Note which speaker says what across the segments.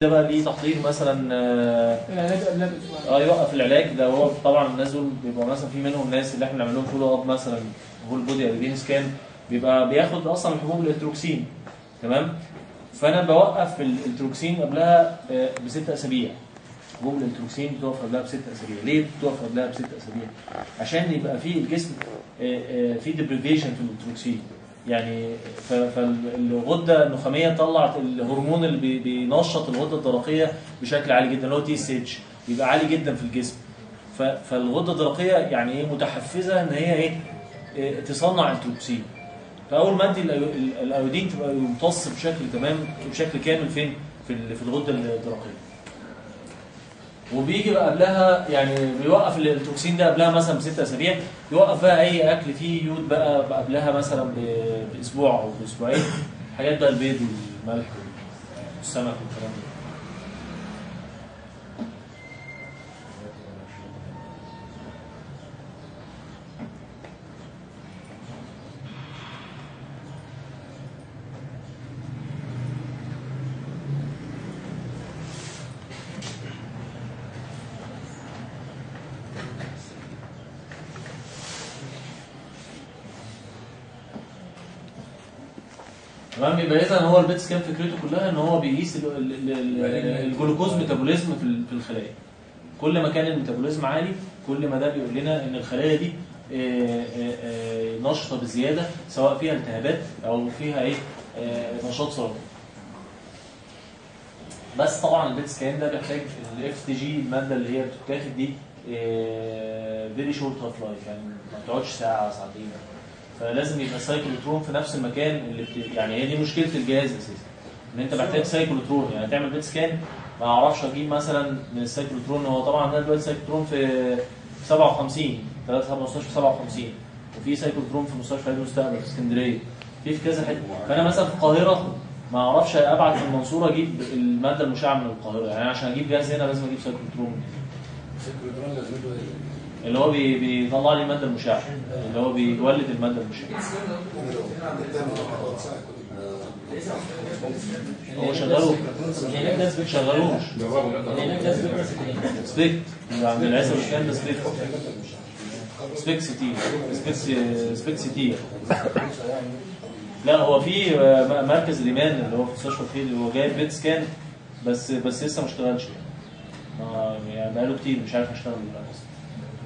Speaker 1: ده بقى ليه تحضير مثلا آه،
Speaker 2: العلاج قبلها باسبوع
Speaker 1: اه يوقف العلاج ده هو طبعا الناس دول بيبقى مثلا في منهم ناس اللي احنا بنعمل لهم فولو اب مثلا هول بودي ادرينال سكان بيبقى بياخد اصلا الحبوب الالتروكسين تمام فانا بوقف الالتروكسين قبلها آه، بست اسابيع حبوب الالتروكسين بتقف قبلها بست اسابيع ليه بتقف قبلها بست اسابيع عشان يبقى في الجسم آه، آه، في ديبريفيشن في الالتروكسين يعني ف- فالغده النخاميه طلعت الهرمون اللي بي- بينشط الغده الدرقيه بشكل عالي جدا اللي هو تي اس اتش بيبقى عالي جدا في الجسم ف- فالغده الدرقيه يعني ايه متحفزه ان هي ايه إيه، تصنع التروكسين فاول ما ادي الأيو- ال- الايودين تبقى يمتص بشكل تمام بشكل كامل فين في ال- في الغده الدرقيه وبيجي بقى قبلها يعني بيوقف التوكسين ده قبلها مثلا بست اسابيع يوقف بقى اي اكل فيه يود بقى بقى قبلها مثلا ب- باسبوع او باسبوعين حاجات بقى البيض والملح والسمك والكلام ده تمام يبقى اذا هو البيت سكان فكرته كلها ان هو بيقيس ال- ال- ال- الجلوكوز ميتابوليزم في ال- في الخلايا كل ما كان الميتابوليزم عالي كل ما ده بيقول لنا ان الخلايا دي آه، آه، آه، نشطه بزياده سواء فيها التهابات او فيها ايه آه، نشاط سرطاني بس طبعا البيت سكان ده بيحتاج الاف تي جي الماده اللي هي بتتاخد دي فيري شورت هاف لايف يعني ما بتقعدش ساعه ساعتين فلازم يبقى السايكلوترون في نفس المكان اللي بت... يعني هي دي مشكله الجهاز اساسا ان انت محتاج سايكلوترون يعني تعمل بيت سكان ما اعرفش اجيب مثلا من السايكلوترون هو طبعا ده دلوقتي سايكلوترون في 57 3 مستشفى 57 وفي سايكلوترون في مستشفى عيد المستقبل في اسكندريه في في كذا حته فانا مثلا في القاهره ما اعرفش ابعت من المنصوره اجيب الماده المشعه من القاهره يعني عشان اجيب جهاز هنا لازم اجيب سايكلوترون
Speaker 3: السيكلوترون لازمته ايه؟
Speaker 1: اللي هو بي- بيطلع لي الماده المشعه اللي هو بيولد الماده المشعه هو شغاله العلاج ده ما شغالوش
Speaker 4: العلاج ده سبيكت
Speaker 1: سبيكت عند العيسى والكلام ده سبيكت سبيك سيتي سبيك سبيك سيتي لا هو في آه، مركز الايمان اللي هو في مستشفى فيه اللي هو جايب بيت سكان بس بس لسه ما اشتغلش آه، يعني بقاله كتير مش عارف اشتغل ولا لا لسه.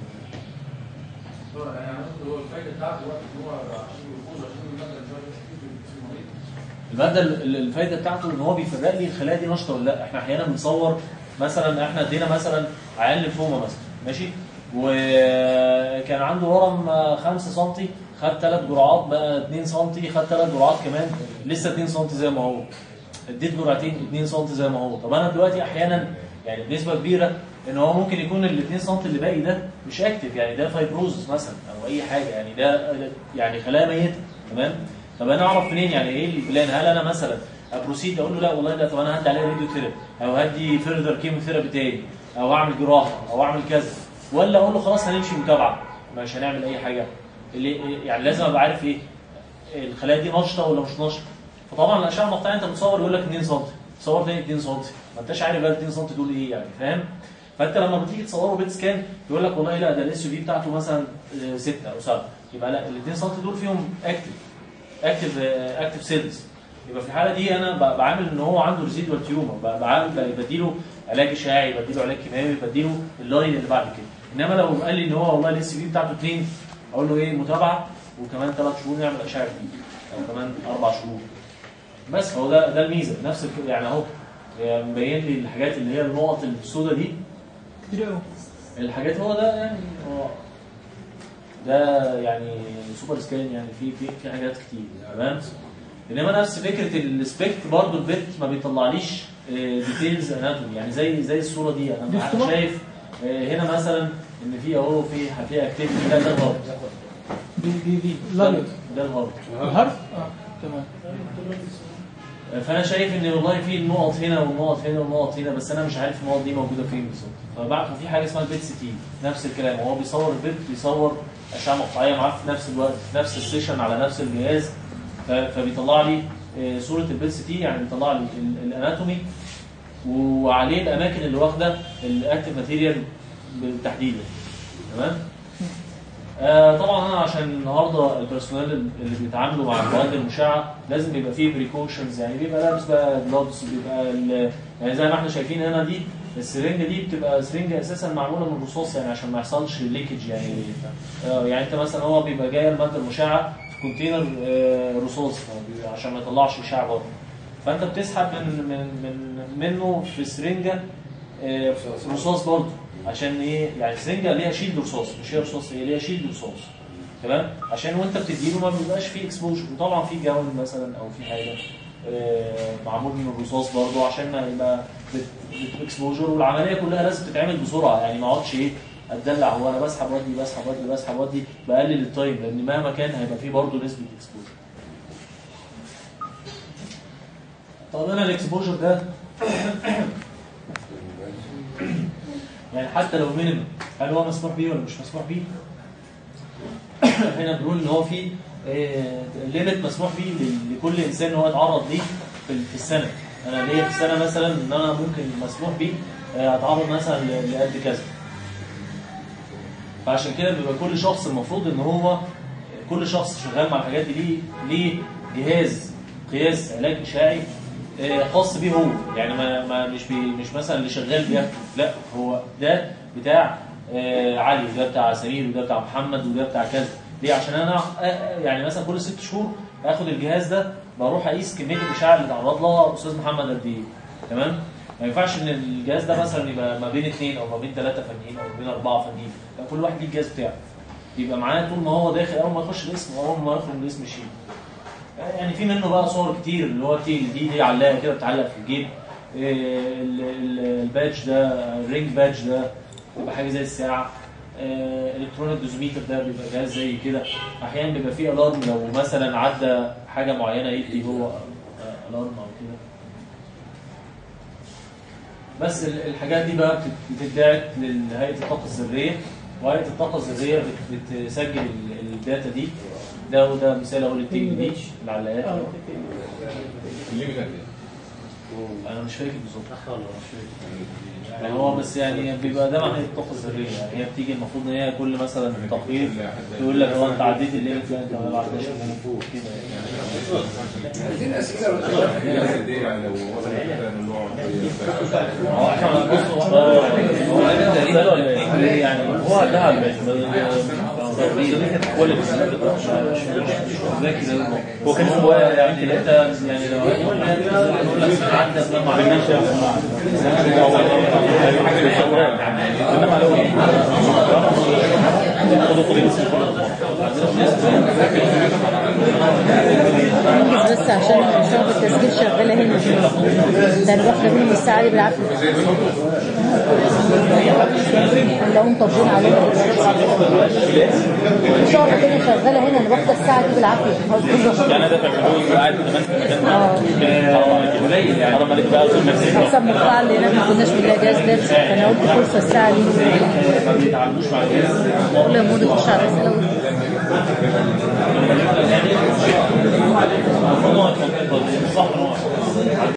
Speaker 5: يعني هو الفايده بتاعته وقت ان هو عشان الجلوكوز عشان الماده مش عارف ايه في المريض
Speaker 1: الماده ال- الفايده بتاعته ان هو بيفرق لي الخلايا دي نشطه ولا لا احنا احيانا بنصور مثلا احنا ادينا مثلا عيان ليمفوما مثلا ماشي وكان عنده ورم 5 سم خد ثلاث جرعات بقى 2 سم خد ثلاث جرعات كمان لسه 2 سم زي ما هو اديت جرعتين 2 سم زي ما هو طب انا دلوقتي احيانا يعني بنسبه كبيره ان هو ممكن يكون ال 2 سم اللي باقي ده مش اكتف يعني ده فايبروزس مثلا او اي حاجه يعني ده يعني خلايا ميته تمام طب انا اعرف منين يعني ايه البلان هل انا مثلا ابروسيد اقول له لا والله ده طب انا هدي عليه راديو ثيرابي او هدي فيرذر كيمو ثيرابي تاني او اعمل جراحه او اعمل كذا ولا اقول له خلاص هنمشي متابعه مش هنعمل اي حاجه اللي يعني لازم ابقى عارف ايه الخلايا دي نشطه ولا مش نشطه فطبعا الاشعه المقطعيه انت بتصور يقول لك 2 سم تصور تاني 2 سم ما انتش عارف بقى 2 سم دول ايه يعني فاهم فانت لما بتيجي تصوره بيت سكان يقول لك والله لا ده الاس يو في بتاعته مثلا 6 او 7 يبقى لا ال 2 سم دول فيهم اكتف اكتف اكتف سيلز يبقى في الحاله دي انا ب- بعامل ان هو عنده ريزيدوال تيومر ب- بعامل ب- بديله علاج اشعاعي بديله علاج كيماوي بديله اللاين اللي بعد كده انما لو قال لي ان هو والله الاس في بتاعته 2 اقول له ايه متابعه وكمان ثلاث شهور نعمل اشعه جديد او كمان اربع شهور بس هو ده ده الميزه نفس الك- يعني اهو هي مبين لي الحاجات اللي هي النقط السوداء دي
Speaker 2: كتير قوي
Speaker 1: الحاجات هو ده يعني هو ده يعني سوبر سكان يعني في في في حاجات كتير تمام انما نفس فكره السبيكت برضو البيت ما بيطلعليش ديتيلز اناتومي يعني زي زي الصوره دي
Speaker 2: دي
Speaker 1: انا
Speaker 2: الصورة؟
Speaker 1: شايف آه، هنا مثلا ان في اهو في في اكتيفيتي ده ده الهارت
Speaker 2: دي دي دي
Speaker 1: ده
Speaker 2: لا
Speaker 1: ده الهارت
Speaker 2: الهرس اه تمام
Speaker 1: فانا شايف ان والله في النقط هنا والنقط هنا والنقط هنا بس انا مش عارف النقط دي موجوده فين بالظبط فبعد في حاجه اسمها البيت سي تي نفس الكلام هو بيصور البيت بيصور اشعه مقطعيه معاه في نفس الوقت في نفس السيشن على نفس الجهاز ف- فبيطلع لي آه، صوره البيت سي تي يعني بيطلع لي ال- الاناتومي وعليه الاماكن اللي واخده الاكتف ماتيريال بالتحديد تمام آه طبعا انا عشان النهارده البيرسونال اللي بيتعاملوا مع المواد المشعه لازم بيبقى فيه بريكوشنز يعني بيبقى لابس بقى جلوفز بيبقى ال- يعني زي ما احنا شايفين هنا دي السرنجه دي بتبقى سرنجه اساسا معموله من رصاص يعني عشان ما يحصلش ليكج يعني آه يعني انت مثلا هو بيبقى جاي الماده المشعه في كونتينر آه رصاص فبيبقى عشان ما يطلعش اشعاع بره فانت بتسحب من من من منه في سرنجه آه، رصاص برضه عشان ايه يعني السرنجه ليها شيلد رصاص مش هي رصاص هي ليها شيلد رصاص تمام عشان وانت بتديله ما بيبقاش فيه اكسبوجر وطبعا في جاون مثلا او في حاجه آه، معمول من الرصاص برضه عشان ما يبقى اكسبوجر والعمليه كلها لازم تتعمل بسرعه يعني ما اقعدش ايه اتدلع هو انا بسحب ودي بسحب ودي بسحب ودي بقلل التايم لان مهما كان هيبقى فيه برضه نسبه اكسبوجر طب انا الاكسبوجر ده يعني حتى لو مينيمم هل هو مسموح بيه ولا مش مسموح بيه؟ هنا بنقول ان هو في ليميت مسموح بيه ل- لكل انسان ان هو يتعرض ليه في في السنه انا ليا في السنه مثلا ان انا ممكن مسموح بيه آه، اتعرض مثلا ل- لقد كذا فعشان كده بيبقى كل شخص المفروض ان هو كل شخص شغال مع الحاجات دي ليه ليه جهاز قياس علاج اشعاعي آه، خاص بيه هو يعني ما, ما مش بي مش مثلا اللي شغال بياخده لا هو ده بتاع آه، علي وده بتاع سمير وده بتاع محمد وده بتاع كذا ليه عشان انا آه، آه، يعني مثلا كل ست شهور اخد الجهاز ده بروح اقيس كميه الاشعاع اللي اتعرض لها استاذ محمد قد ايه تمام ما ينفعش ان الجهاز ده مثلا يبقى ما بين اثنين او ما بين ثلاثه فنيين او ما بين اربعه فنيين لا كل واحد ليه الجهاز بتاعه يبقى معاه طول ما هو داخل اول ما يخش الاسم اول ما يخرج من الاسم يشيل يعني في منه بقى صور كتير اللي هو تي دي دي علاقه كده بتعلق في الجيب إيه، ال- ال- البادج ده الرينج بادج ده بيبقى حاجه زي الساعه الكترونيك دوزوميتر ده بيبقى جهاز زي كده احيانا بيبقى فيه الارم لو مثلا عدى حاجه معينه يدي هو آه، الارم او كده بس ال- الحاجات دي بقى بتت- بتتبعت لهيئه الطاقه الذريه وهيئه الطاقه الذريه بت- بتسجل ال- الداتا دي ده وده مثال اهو للتيك دي العلاقات
Speaker 2: اه
Speaker 1: أهو.
Speaker 4: الليميت قد
Speaker 1: انا مش فاكر بالظبط يعني هو بس يعني بيبقى ده معنى الطاقه الذريه يعني هي بتيجي المفروض ان هي كل مثلا تقرير تقول لك هو انت عديت الليمت لا انت ما عدتش كده يعني
Speaker 3: عايزين اسئله ولا
Speaker 4: ايه قد ايه يعني لو وصل مثلا النوع
Speaker 1: هو احنا بص هو هو هو يعني هو ده هو كان هو يعني انت يعني لو هتقول لك عدى ما عملناش
Speaker 6: انجز بس عشان شغل التسجيل شغاله هنا ده انا واخده منهم الساعه دي بالعافيه هنلاقيهم طابين علينا الشغل كده شغاله هنا انا واخده الساعه دي بالعافيه
Speaker 1: يعني ده فاكر قاعد قليل يعني حرام عليك بقى
Speaker 6: حسب مقطع اللي هناك ما كناش بنلاقي جهاز لابس فانا قلت فرصه الساعه دي
Speaker 1: ما بيتعاملوش مع الناس
Speaker 6: اقول له يا مودي خش على الرساله
Speaker 1: صح